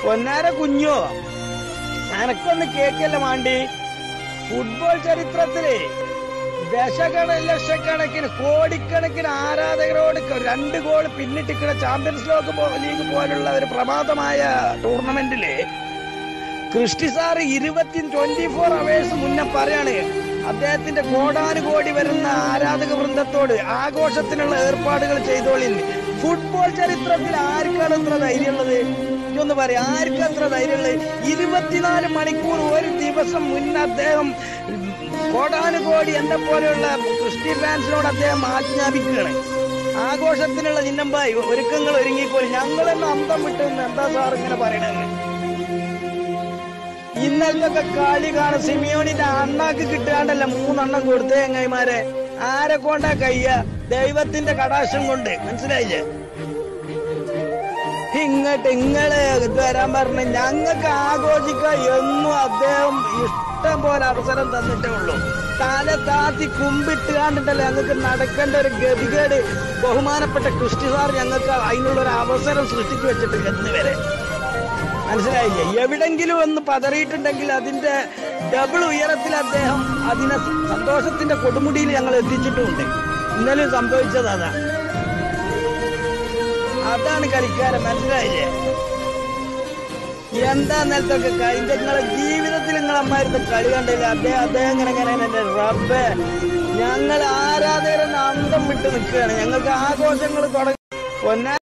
പൊന്നാര കുഞ്ഞോ അനക്കൊന്ന് കേക്കല്ല മാണ്ടി ഫുട്ബോൾ ചരിത്രത്തില് ദശകണ ലക്ഷക്കണക്കിന് കോടിക്കണക്കിന് ആരാധകരോട് ക- രണ്ട് ഗോൾ പിന്നിട്ടിക്കുന്ന ചാമ്പ്യൻസ് ലോക പോ- ലീഗ് പോലുള്ള ഒരു പ്രമാദമായ ടൂർണമെന്റില് ക്രിസ്റ്റി സാർ ഇരുപത്തി ട്വന്റി ഫോർ അവേഴ്സ് മുന്നേ പറയാണ് അദ്ദേഹത്തിന്റെ കോടാനുകോടി വരുന്ന ആരാധക വൃന്ദത്തോട് ആഘോഷത്തിനുള്ള ഏർപ്പാടുകൾ ചെയ്തോളിന്ന് ഫുട്ബോൾ ചരിത്രത്തിൽ ആർക്കാണ് ഇത്ര ധൈര്യമുള്ളത് ഇതൊന്ന് പറയാം ആർക്കാ അത്ര ധൈര്യമുള്ളത് ഇരുപത്തിനാല് മണിക്കൂർ ഒരു ദിവസം മുന്നേ അദ്ദേഹം കോടാനുകോടി എന്നെ പോലെയുള്ള ക്രിസ്റ്റി ഫാൻസിനോട് അദ്ദേഹം ആജ്ഞാപിക്കുകയാണ് ആഘോഷത്തിനുള്ള ചിഹ്നമ്പായി ഒരുക്കങ്ങൾ ഒരുങ്ങിക്കോളി ഞങ്ങളെന്നെ അന്തം വിട്ടു എന്ന് എന്താ സാർ ഇങ്ങനെ പറയണെന്ന് ഇന്നലത്തെ കളി കാണും സിമിയോണിന്റെ അണ്ണാക്ക് കിട്ടാണ്ടല്ല മൂന്നെണ്ണം കൊടുത്തേ ചങ്ങായിമാരെ ആരെ കൊണ്ടാ കയ്യ ദൈവത്തിന്റെ കടാശം കൊണ്ട് മനസ്സിലായില്ലേ ഇങ്ങോട്ട് ഇങ്ങള് ഇത് വരാൻ പറഞ്ഞ ഞങ്ങൾക്ക് ആഘോഷിക്കാൻ എന്നും അദ്ദേഹം ഇഷ്ടം പോലെ അവസരം തന്നിട്ടേ ഉള്ളൂ തല താത്തി കുമ്പിട്ട് കണ്ടിട്ടല്ലേ ഞങ്ങൾക്ക് നടക്കേണ്ട ഒരു ഗതികേട് ബഹുമാനപ്പെട്ട ക്രിസ്റ്റി സാർ ഞങ്ങൾക്ക് അതിനുള്ള ഒരു അവസരം സൃഷ്ടിച്ചു വെച്ചിട്ട് എന്ന് വരെ മനസ്സിലായില്ലേ എവിടെങ്കിലും ഒന്ന് പതറിയിട്ടുണ്ടെങ്കിൽ അതിന്റെ ഡബിൾ ഉയരത്തിൽ അദ്ദേഹം അതിനെ സന്തോഷത്തിന്റെ കൊടുമുടിയിൽ ഞങ്ങൾ എത്തിച്ചിട്ടുമുണ്ട് ഇന്നലെ സംഭവിച്ചത് അതാ അതാണ് കളിക്കാരൻ മനസ്സിലായില്ലേ എന്താ നേരത്തൊക്കെ കഴിഞ്ഞ നിങ്ങളെ ജീവിതത്തിൽ നിങ്ങൾ അമ്മായിരുന്ന കളി കണ്ടില്ല അദ്ദേഹം അദ്ദേഹം ഇങ്ങനെ ഇങ്ങനെ എന്റെ റബ്ബേ ഞങ്ങൾ ആരാധകരെന്ന് അന്തം വിട്ട് നിൽക്കുകയാണ് ഞങ്ങൾക്ക് ആഘോഷങ്ങൾ തുടങ്ങി പൊന്നാ